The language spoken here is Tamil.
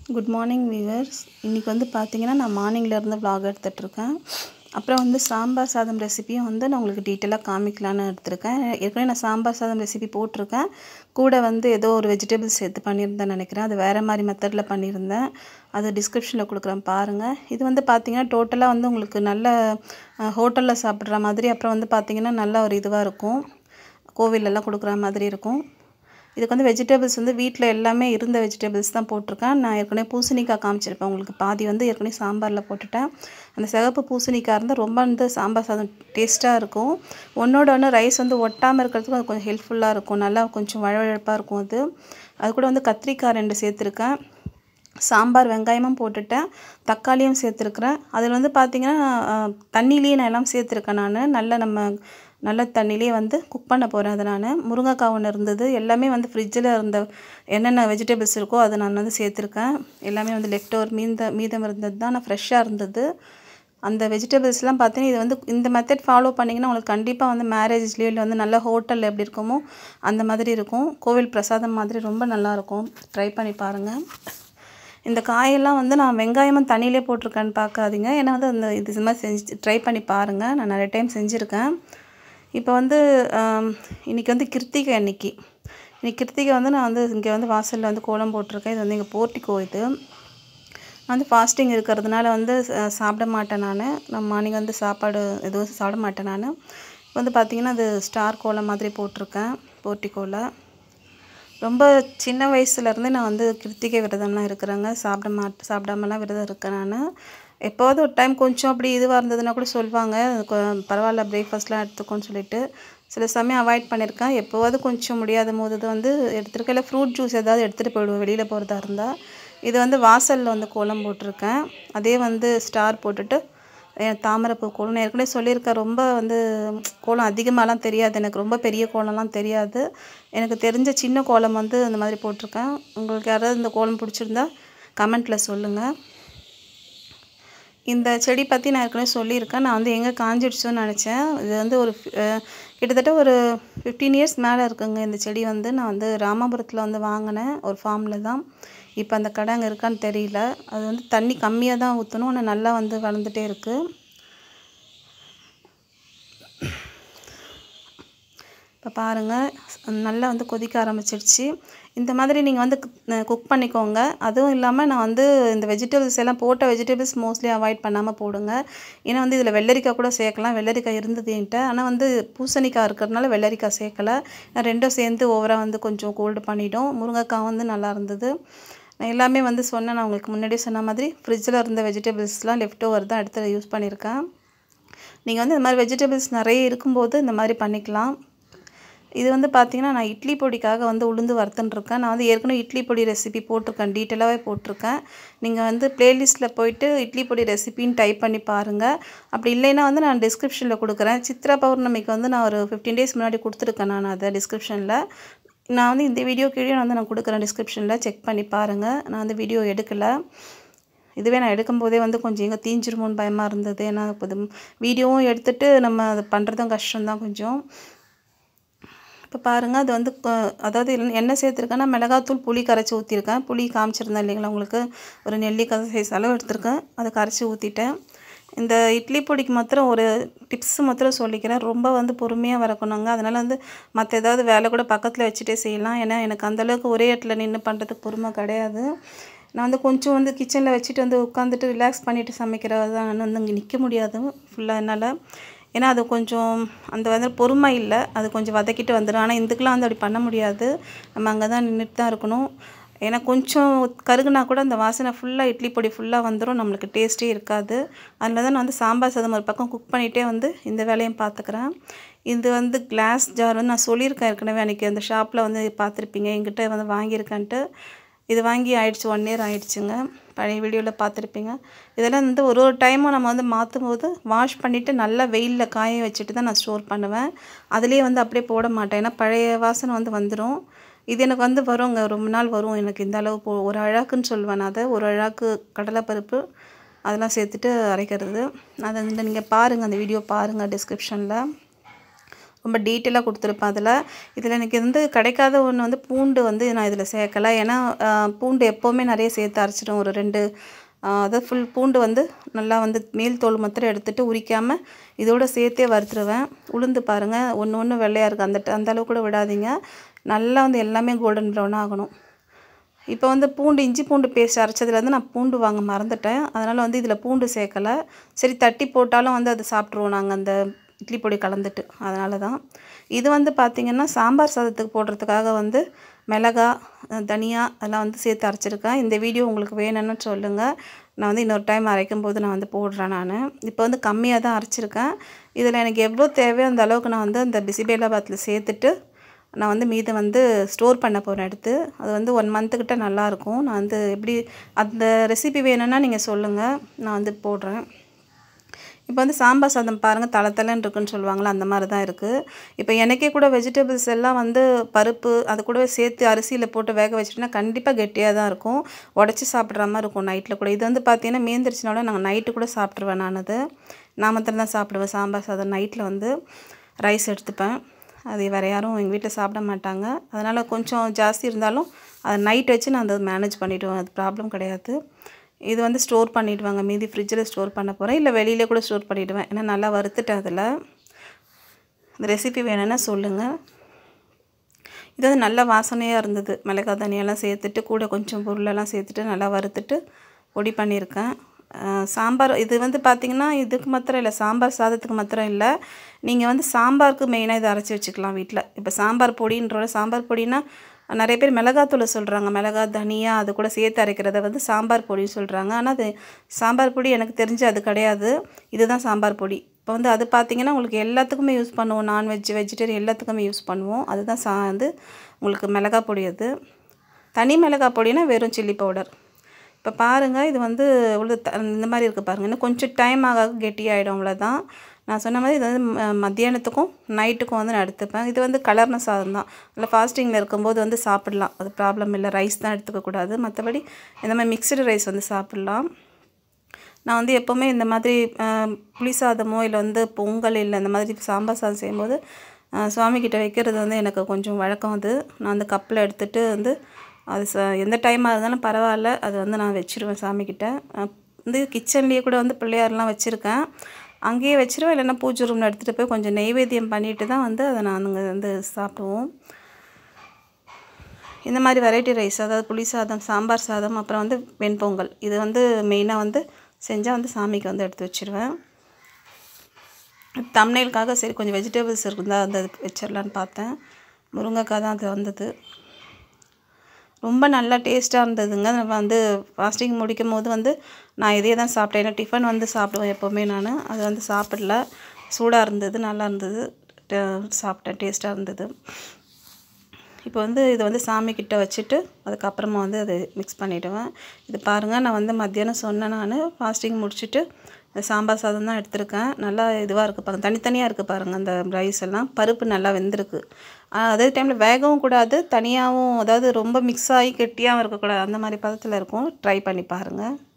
குட் மார்னிங் வியூவர்ஸ் இன்றைக்கி வந்து பார்த்தீங்கன்னா நான் மார்னிங்லேருந்து vlog எடுத்துகிட்ருக்கேன் அப்புறம் வந்து சாம்பார் சாதம் ரெசிபியும் வந்து நான் உங்களுக்கு டீட்டெயிலாக காமிக்கலான்னு எடுத்திருக்கேன் ஏற்கனவே நான் சாம்பார் சாதம் ரெசிபி போட்டிருக்கேன் கூட வந்து ஏதோ ஒரு வெஜிடபிள்ஸ் சேர்த்து பண்ணியிருந்தேன் நினைக்கிறேன் அது வேறு மாதிரி மெத்தடில் பண்ணியிருந்தேன் அது டிஸ்கிரிப்ஷனில் கொடுக்குறேன் பாருங்கள் இது வந்து பார்த்தீங்கன்னா டோட்டலாக வந்து உங்களுக்கு நல்ல ஹோட்டலில் சாப்பிட்ற மாதிரி அப்புறம் வந்து பார்த்தீங்கன்னா நல்ல ஒரு இதுவாக இருக்கும் கோவிலெல்லாம் கொடுக்குற மாதிரி இருக்கும் இதுக்கு வந்து வெஜிடபிள்ஸ் வந்து வீட்டில் எல்லாமே இருந்த வெஜிடபிள்ஸ் தான் போட்டிருக்கேன் நான் ஏற்கனவே பூசணிக்காய் காமிச்சிருப்பேன் உங்களுக்கு பாதி வந்து ஏற்கனவே சாம்பாரில் போட்டுட்டேன் அந்த சிகப்பு பூசணிக்காய் இருந்தால் ரொம்ப வந்து சாம்பார் சாதம் டேஸ்ட்டாக இருக்கும் ஒன்றோட ஒன்று ரைஸ் வந்து ஒட்டாமல் இருக்கிறதுக்கு அது கொஞ்சம் ஹெல்ப்ஃபுல்லாக இருக்கும் நல்லா கொஞ்சம் வழவழப்பாக இருக்கும் அது அது கூட வந்து கத்திரிக்காய் ரெண்டு சேர்த்துருக்கேன் சாம்பார் வெங்காயமும் போட்டுட்டேன் தக்காளியும் சேர்த்துருக்குறேன் அதில் வந்து பார்த்திங்கன்னா அஹ், தண்ணியிலேயே நான் எல்லாம் சேர்த்துருக்கேன் நான் நல்ல நம்ம நல்ல தண்ணியிலே வந்து குக் பண்ண போகிறேன் அதை நான் முருங்கைக்காய் ஒன்று இருந்தது எல்லாமே வந்து ஃப்ரிட்ஜில் இருந்த என்னென்ன வெஜிடபிள்ஸ் இருக்கோ அதை நான் வந்து சேர்த்துருக்கேன் எல்லாமே வந்து லெஃப்ட் ஓவர் மீந்த மீதம் இருந்தது தான் நான் ஃப்ரெஷ்ஷாக இருந்தது அந்த வெஜிடபிள்ஸ்லாம் பார்த்தீங்கன்னா இது வந்து இந்த மெத்தட் ஃபாலோ பண்ணிங்கன்னா உங்களுக்கு கண்டிப்பாக வந்து மேரேஜ்லேயோ இல்லை வந்து நல்ல ஹோட்டலில் எப்படி இருக்குமோ அந்த மாதிரி இருக்கும் கோவில் பிரசாதம் மாதிரி ரொம்ப நல்லாயிருக்கும் ட்ரை பண்ணி பாருங்கள் இந்த காயெல்லாம் வந்து நான் வெங்காயமும் தண்ணியிலே போட்டிருக்கேன்னு பார்க்காதீங்க ஏன்னா வந்து அந்த இது இது மாதிரி செஞ்சு ட்ரை பண்ணி பாருங்கள் நான் நிறைய டைம் செஞ்சுருக்கேன் இப்போ வந்து ஆம், இன்னைக்கு வந்து கிருத்திகை அன்னைக்கு இன்னைக்கு கிருத்திகை வந்து நான் வந்து இங்கே வந்து வாசலில் வந்து கோலம் போட்டிருக்கேன் இது வந்து எங்கள் போர்ட்டிக்கோ இது நான் வந்து ஃபாஸ்டிங் இருக்கிறதுனால வந்து ச- சாப்பிட மாட்டேன் நான் நான் மார்னிங் வந்து சாப்பாடு எதுவும் சாப்பிட மாட்டேன் நான் வந்து பார்த்திங்கன்னா அது ஸ்டார் கோலம் மாதிரி போட்டிருக்கேன் போர்ட்டிக்கோவில் ரொம்ப சின்ன வயசுலேருந்தே நான் வந்து கிருத்திகை விரதம்லாம் இருக்கிறேங்க சாப்பிட மாட் சாப்பிடாமலாம் விரதம் இருக்கேன் நான் எப்போவாவது ஒரு டைம் கொஞ்சம் அப்படி இதுவாக இருந்ததுன்னா கூட சொல்லுவாங்க கொ- பரவாயில்ல பிரேக்ஃபாஸ்ட்லாம் எடுத்துக்கோன்னு சொல்லிட்டு சில சமயம் அவாய்ட் பண்ணியிருக்கேன் எப்போவாவது கொஞ்சம் முடியாத போது இது வந்து எடுத்துருக்கேன் இல்லை ஃப்ரூட் ஜூஸ் ஏதாவது எடுத்துகிட்டு போயிடுவேன் வெளியில் போகிறதா இருந்தால் இது வந்து வாசலில் வந்து கோலம் போட்டிருக்கேன் அதே வந்து ஸ்டார் போட்டுட்டு என் தாமரைப்பூ கோலம் நான் ஏற்கனவே சொல்லியிருக்கேன் ரொம்ப வந்து கோலம் அதிகமாகலாம் தெரியாது எனக்கு ரொம்ப பெரிய கோலம்லாம் தெரியாது எனக்கு தெரிஞ்ச சின்ன கோலம் வந்து இந்த மாதிரி போட்டிருக்கேன் உங்களுக்கு யாராவது இந்த கோலம் பிடிச்சிருந்தா கமெண்ட்டில் சொல்லுங்கள் இந்த செடி பற்றி நான் ஏற்கனவே சொல்லியிருக்கேன் நான் வந்து எங்கே காஞ்சிடுச்சோன்னு நினச்சேன் இது வந்து ஒரு அஹ், கிட்டத்தட்ட ஒரு ஃபிஃப்டீன் இயர்ஸ் மேலே இருக்குங்க இந்த செடி வந்து நான் வந்து ராமாபுரத்தில் வந்து வாங்கினேன் ஒரு ஃபார்மில் தான் இப்போ அந்த கடை அங்கே இருக்கான்னு தெரியல அது வந்து தண்ணி கம்மியாக தான் ஊற்றணும் ஆனால் நல்லா வந்து வளர்ந்துட்டே இருக்குது இப்போ பாருங்கள் நல்லா வந்து கொதிக்க ஆரம்பிச்சிடுச்சு இந்த மாதிரி நீங்கள் வந்து குக் பண்ணிக்கோங்க அதுவும் இல்லாமல் நான் வந்து இந்த வெஜிடபிள்ஸ் எல்லாம் போட்ட வெஜிடபிள்ஸ் மோஸ்ட்லி அவாய்ட் பண்ணாமல் போடுங்க ஏன்னா வந்து இதில் வெள்ளரிக்காய் கூட சேர்க்கலாம் வெள்ளரிக்காய் இருந்தது என்கிட்ட ஆனால் வந்து பூசணிக்காய் இருக்கிறதுனால வெள்ளரிக்காய் சேர்க்கலை நான் ரெண்டும் சேர்ந்து ஓவராக வந்து கொஞ்சம் கோல்டு பண்ணிட்டோம் முருங்கைக்காய் வந்து நல்லா இருந்தது நான் எல்லாமே வந்து சொன்னேன் நான் உங்களுக்கு முன்னாடியே சொன்ன மாதிரி ஃப்ரிட்ஜில் இருந்த வெஜிடபிள்ஸ்லாம் லெஃப்ட் ஓவர் தான் எடுத்து யூஸ் பண்ணியிருக்கேன் நீங்கள் வந்து இந்த மாதிரி வெஜிடபிள்ஸ் நிறைய இருக்கும்போது இந்த மாதிரி பண்ணிக்கலாம் இது வந்து பார்த்தீங்கன்னா நான் இட்லி பொடிக்காக வந்து உளுந்து வறுத்துன்ருக்கேன் நான் வந்து ஏற்கனவே இட்லி பொடி ரெசிபி போட்டிருக்கேன் டீட்டெயிலாகவே போட்டிருக்கேன் நீங்கள் வந்து ப்ளேலிஸ்ட்டில் போயிட்டு இட்லி பொடி ரெசிபின்னு டைப் பண்ணி பாருங்கள் அப்படி இல்லைன்னா வந்து நான் டிஸ்கிரிப்ஷனில் கொடுக்குறேன் சித்ரா பௌர்ணமிக்கு வந்து நான் ஒரு ஃபிஃப்டீன் டேஸ் முன்னாடி கொடுத்துருக்கேன் நான் அதை டிஸ்கிரிப்ஷனில் நான் வந்து இந்த வீடியோ கீழே வந்து நான் கொடுக்குறேன் டிஸ்கிரிப்ஷனில் செக் பண்ணி பாருங்கள் நான் வந்து வீடியோ எடுக்கலை இதுவே நான் எடுக்கும்போதே வந்து கொஞ்சம் எங்கே தீஞ்சிருமோன்னு பயமாக இருந்தது ஏன்னா இப்போ வீடியோவும் எடுத்துட்டு நம்ம அது பண்ணுறதும் கஷ்டம்தான் கொஞ்சம் இப்போ பாருங்கள் அது வந்து கொ- அதாவது என்ன- என்ன சேர்த்துருக்கேன்னா மிளகாத்தூள் புளி கரைச்சி ஊற்றிருக்கேன் புளி காமிச்சிருந்தேன் இல்லைங்களா உங்களுக்கு ஒரு நெல்லிக்காய் சைஸ் அளவு எடுத்திருக்கேன் அதை கரைச்சி ஊற்றிட்டேன் இந்த இட்லி பொடிக்கு மாத்திரம் ஒரு டிப்ஸ் மாத்திரம் சொல்லிக்கிறேன் ரொம்ப வந்து பொறுமையாக வறக்கணுங்க அதனால் வந்து மற்ற ஏதாவது வேலை கூட பக்கத்தில் வச்சுட்டே செய்யலாம் ஏன்னா எனக்கு அந்தளவுக்கு ஒரே இடத்துல நின்று பண்ணுறதுக்கு பொறுமை கிடையாது நான் வந்து கொஞ்சம் வந்து கிச்சனில் வச்சுட்டு வந்து உட்காந்துட்டு ரிலாக்ஸ் பண்ணிவிட்டு சமைக்கிறது தான் நான் வந்து இங்கே நிற்க முடியாது ஃபுல்லாக என்னால் ஏன்னா அது கொஞ்சம் அந்த வந்து பொறுமை இல்லை அது கொஞ்சம் வதக்கிட்டு வந்துடும் ஆனால் இதுக்கெலாம் வந்து அப்படி பண்ண முடியாது நம்ம அங்கே தான் நின்றுட்டு தான் இருக்கணும் ஏன்னா கொஞ்சம் கருகுனா கூட அந்த வாசனை ஃபுல்லாக இட்லி பொடி ஃபுல்லாக வந்துடும் நம்மளுக்கு டேஸ்ட்டே இருக்காது அதில் தான் நான் வந்து சாம்பார் சாதம் ஒரு பக்கம் குக் பண்ணிகிட்டே வந்து இந்த வேலையும் பார்த்துக்கிறேன் இது வந்து கிளாஸ் ஜார் வந்து நான் சொல்லியிருக்கேன் ஏற்கனவே அன்றைக்கி அந்த ஷாப்பில் வந்து பார்த்துருப்பீங்க எங்கிட்ட வந்து வாங்கியிருக்கேன்ட்டு இது வாங்கி ஆயிடுச்சு ஒன் இயர் ஆயிடுச்சுங்க பழைய வீடியோவில் பார்த்துருப்பீங்க இதெல்லாம் வந்து ஒரு ஒரு டைமும் நம்ம வந்து மாற்றும் போது வாஷ் பண்ணிவிட்டு நல்லா வெயிலில் காய வச்சுட்டு தான் நான் ஸ்டோர் பண்ணுவேன் அதுலேயே வந்து அப்படியே போட மாட்டேன் ஏன்னா பழைய வாசனை வந்து வந்துடும் இது எனக்கு வந்து வருங்க ரொம்ப நாள் வரும் எனக்கு இந்த அளவு போ ஒரு அழாக்குன்னு சொல்லுவேன் நான் அதை ஒரு அழாக்கு கடலைப்பருப்பு அதெல்லாம் சேர்த்துட்டு அரைக்கிறது அதை வந்து நீங்கள் பாருங்கள் அந்த வீடியோ பாருங்கள் டிஸ்கிரிப்ஷனில் ரொம்ப டீட்டெயிலாக கொடுத்துருப்பேன் அதில் இதில் எனக்கு வந்து கிடைக்காத ஒன்று வந்து பூண்டு வந்து நான் இதில் சேர்க்கலை ஏன்னா ஆஹ், பூண்டு எப்போவுமே நிறைய சேர்த்து அரைச்சிடும் ஒரு ரெண்டு ஆஹ், அதாவது ஃபுல் பூண்டு வந்து நல்லா வந்து மேல் தோல் மாத்திரம் எடுத்துட்டு உரிக்காமல் இதோட சேர்த்தே வறுத்துருவேன் உளுந்து பாருங்கள் ஒன்று ஒன்று வெள்ளையாக இருக்குது அந்த அந்த அளவு கூட விடாதீங்க நல்லா வந்து எல்லாமே கோல்டன் ப்ரௌன் ஆகணும் இப்போ வந்து பூண்டு இஞ்சி பூண்டு பேஸ்ட் அரைச்சதுலேருந்து நான் பூண்டு வாங்க மறந்துட்டேன் அதனால் வந்து இதில் பூண்டு சேர்க்கலை சரி தட்டி போட்டாலும் வந்து அது சாப்பிட்ருவோம் நாங்கள் அந்த இட்லி பொடி கலந்துட்டு அதனால தான் இது வந்து பார்த்திங்கன்னா சாம்பார் சாதத்துக்கு போடுறதுக்காக வந்து மிளகா அஹ், தனியா அதெல்லாம் வந்து சேர்த்து அரைச்சிருக்கேன் இந்த வீடியோ உங்களுக்கு வேணும்னு சொல்லுங்கள் நான் வந்து இன்னொரு டைம் அரைக்கும் போது நான் வந்து போடுறேன் நான் இப்போ வந்து கம்மியாக தான் அரைச்சிருக்கேன் இதில் எனக்கு எவ்வளோ தேவையோ அந்த அளவுக்கு நான் வந்து அந்த பிசிபேலாபாத்தில் சேர்த்துட்டு நான் வந்து மீதை வந்து ஸ்டோர் பண்ண போகிறேன் எடுத்து அது வந்து ஒன் மந்த்துக்கிட்ட நல்லாயிருக்கும் நான் வந்து எப்படி அந்த ரெசிபி வேணும்னா நீங்கள் சொல்லுங்கள் நான் வந்து போடுறேன் இப்போ வந்து சாம்பார் சாதம் பாருங்கள் தலை தலைன்னு இருக்குன்னு சொல்லுவாங்களே அந்த மாதிரி தான் இருக்குது இப்போ எனக்கே கூட வெஜிடபிள்ஸ் எல்லாம் வந்து பருப்பு அது கூடவே சேர்த்து அரிசியில் போட்டு வேக வச்சுட்டோன்னா கண்டிப்பாக கெட்டியாக தான் இருக்கும் உடச்சி சாப்பிட்ற மாதிரி இருக்கும் நைட்டில் கூட இது வந்து பார்த்தீங்கன்னா மீந்திரிச்சினால நாங்கள் நைட்டு கூட சாப்பிட்ருவேன் நான் அது நான் மாத்திரம் தான் சாப்பிடுவேன் சாம்பார் சாதம் நைட்டில் வந்து ரைஸ் எடுத்துப்பேன் அது வேறு யாரும் எங்கள் வீட்டில் சாப்பிட மாட்டாங்க அதனால் கொஞ்சம் ஜாஸ்தி இருந்தாலும் அதை நைட் வச்சு நான் அதை மேனேஜ் பண்ணிவிடுவேன் அது ப்ராப்ளம் கிடையாது இது வந்து ஸ்டோர் பண்ணிவிடுவாங்க மீதி ஃப்ரிட்ஜில் ஸ்டோர் பண்ண போகிறேன் இல்லை வெளியிலே கூட ஸ்டோர் பண்ணிவிடுவேன் ஏன்னா நல்லா வறுத்துட்டேன் அதில் இந்த ரெசிபி வேணும்னா சொல்லுங்கள் இது வந்து நல்ல வாசனையாக இருந்தது மிளகாய் தனியெல்லாம் சேர்த்துட்டு கூட கொஞ்சம் பொருளெல்லாம் சேர்த்துட்டு நல்லா வறுத்துட்டு பொடி பண்ணியிருக்கேன் அஹ் சாம்பார் இது வந்து பார்த்திங்கன்னா இதுக்கு மாத்திரம் இல்லை சாம்பார் சாதத்துக்கு மாத்திரம் இல்லை நீங்கள் வந்து சாம்பாருக்கு மெயினாக இதை அரைச்சி வச்சுக்கலாம் வீட்டில் இப்போ சாம்பார் பொடின்றோட சாம்பார் பொடினா நிறைய பேர் மிளகாத்தூளை சொல்கிறாங்க மிளகா தனியா அது கூட சேர்த்து அரைக்கிறத வந்து சாம்பார் பொடின்னு சொல்கிறாங்க ஆனால் அது சாம்பார் பொடி எனக்கு தெரிஞ்சு அது கிடையாது இதுதான் சாம்பார் பொடி இப்போ வந்து அது பார்த்திங்கன்னா உங்களுக்கு எல்லாத்துக்குமே யூஸ் பண்ணுவோம் நான்வெஜ் வெஜிடேரியன் எல்லாத்துக்குமே யூஸ் பண்ணுவோம் அதுதான் சா வந்து உங்களுக்கு மிளகா பொடி அது தனி மிளகா பொடினா வெறும் சில்லி பவுடர் இப்போ பாருங்கள் இது வந்து இவ்வளோ த இந்த மாதிரி இருக்குது பாருங்கள் இன்னும் கொஞ்சம் டைம் ஆக ஆக கெட்டியாயிடும் அவ்வளோதான் நான் சொன்ன மாதிரி இது வந்து ம- மத்தியானத்துக்கும் நைட்டுக்கும் வந்து நான் எடுத்துப்பேன் இது வந்து கலர்ன சாதம் தான் இல்லை ஃபாஸ்டிங்கில் இருக்கும்போது வந்து சாப்பிடலாம் அது ப்ராப்ளம் இல்லை ரைஸ் தான் எடுத்துக்கக்கூடாது மற்றபடி இந்த மாதிரி மிக்சடு ரைஸ் வந்து சாப்பிட்லாம் நான் வந்து எப்போவுமே இந்த மாதிரி அஹ், புளி சாதமோ இல்லை வந்து பொங்கல் இல்லை இந்த மாதிரி சாம்பார் சாதம் செய்யும்போது அஹ், சுவாமிகிட்ட வைக்கிறது வந்து எனக்கு கொஞ்சம் வழக்கம் அது நான் அந்த கப்பில் எடுத்துகிட்டு வந்து அது ச எந்த டைமாக இருந்தாலும் பரவாயில்ல அது வந்து நான் வச்சுருவேன் சாமிக்கிட்ட அஹ், வந்து கிச்சன்லேயே கூட வந்து பிள்ளையார்லாம் வச்சுருக்கேன் அங்கேயே வச்சிருவேன் இல்லைன்னா பூஜை ரூமில் எடுத்துகிட்டு போய் கொஞ்சம் நெய்வேத்தியம் பண்ணிட்டு தான் வந்து அதை நாங்கள் வந்து சாப்பிடுவோம் இந்த மாதிரி வெரைட்டி ரைஸ் அதாவது புளி சாதம் சாம்பார் சாதம் அப்புறம் வந்து வெண்பொங்கல் இது வந்து மெயினாக வந்து செஞ்சால் வந்து சாமிக்கு வந்து எடுத்து வச்சிருவேன் தம்னேலுக்காக சரி கொஞ்சம் வெஜிடபிள்ஸ் இருந்தால் வந்து அது வச்சிடலான்னு பார்த்தேன் முருங்கைக்காய் தான் அது வந்தது ரொம்ப நல்லா டேஸ்ட்டாக இருந்ததுங்க நம்ம வந்து ஃபாஸ்டிங் முடிக்கும் போது வந்து நான் இதே தான் சாப்பிட்டேன் ஏன்னா டிஃபன் வந்து சாப்பிடுவேன் எப்போவுமே நான் அது வந்து சாப்பிடல சூடாக இருந்தது நல்லா இருந்தது ட- சாப்பிட்டேன் டேஸ்ட்டாக இருந்தது இப்போ வந்து இதை வந்து சாமி கிட்ட வச்சுட்டு அதுக்கப்புறமா வந்து அதை மிக்ஸ் பண்ணிவிடுவேன் இது பாருங்கள் நான் வந்து மத்தியானம் சொன்னேன் நான் ஃபாஸ்டிங் முடிச்சுட்டு இந்த சாம்பார் சாதம் தான் எடுத்திருக்கேன் நல்லா இதுவாக இருக்குது பாருங்கள் தனித்தனியாக இருக்குது பாருங்கள் அந்த ரைஸ் எல்லாம் பருப்பு நல்லா வெந்திருக்கு ஆஹ் அதே டைமில் வேகவும் கூடாது தனியாகவும் அதாவது ரொம்ப மிக்ஸ் ஆகி கெட்டியாகவும் இருக்கக்கூடாது அந்த மாதிரி பதத்தில் இருக்கும் ட்ரை பண்ணி பாருங்கள்